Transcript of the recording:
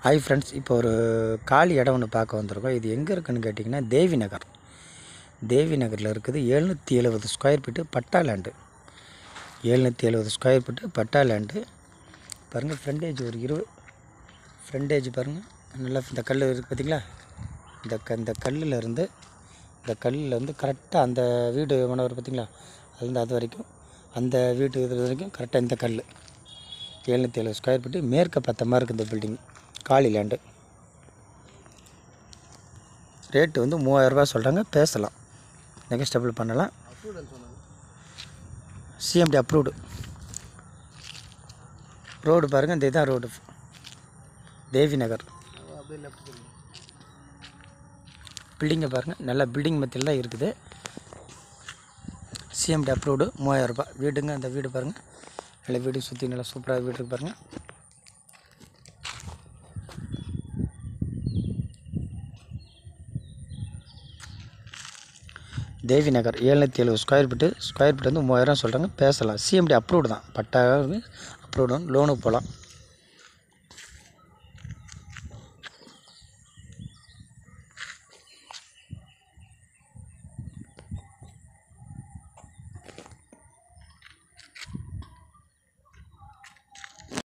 hi friends இப்போ ஒரு காலி இடம் ஒன்று பார்க்க வந்திருக்கோம் இது எங்கே இருக்குன்னு கேட்டிங்கன்னா தேவி நகர் தேவி நகரில் இருக்குது எழுநூற்றி எழுபது ஸ்கொயர் ஃபீட்டு பட்டா லேண்டு எழுநூற்றி எழுபது ஸ்கொயர் ஃபீட்டு பட்டா லேண்டு பாருங்கள் ஃப்ரண்டேஜ் ஒரு இருபது ஃப்ரண்டேஜ் பாருங்கள் நல்லா இந்த கல் இருக்குது பார்த்தீங்களா இந்த க இந்த கல்லில் இருந்து இந்த கல்லில் இருந்து கரெக்டாக அந்த வீடு மனவர் பார்த்தீங்களா அதுலேருந்து அது வரைக்கும் அந்த வீட்டு இது வரைக்கும் கரெக்டாக இந்த கல் எழுநூற்றி எழுபது ஸ்கொயர் ஃபீட்டு மேற்க பார்த்த மாதிரி இருக்குது இந்த பில்டிங் காலி லேண்டு ரேட்டு வந்து மூவாயிரரூபா சொல்கிறாங்க பேசலாம் நெகஸ்டபிள் பண்ணலாம் சிஎம்டி அப்ரூவ்டு ரோடு பாருங்கள் இந்த இதான் ரோடு தேவி நகர் பில்டிங்கை பாருங்கள் நல்லா பில்டிங் மத்தியில் தான் இருக்குது சிஎம்டி அப்ரூவ்டு மூவாயிரரூபா வீடுங்க அந்த வீடு பாருங்கள் நல்லா வீடு சுற்றி நல்லா சூப்பராக வீடு இருக்கு பாருங்கள் தேவி நகர் ஏழ்நூற்றி எழுபது ஸ்கொயர் ஃபீட்டு ஸ்கொயர் ஃபீட் வந்து மூவாயிரம் சொல்கிறாங்க பேசலாம் சிஎம்டி அப்ரூவ்டு தான் பட்டா அப்ரூவ்டு லோனுக்கு போகலாம்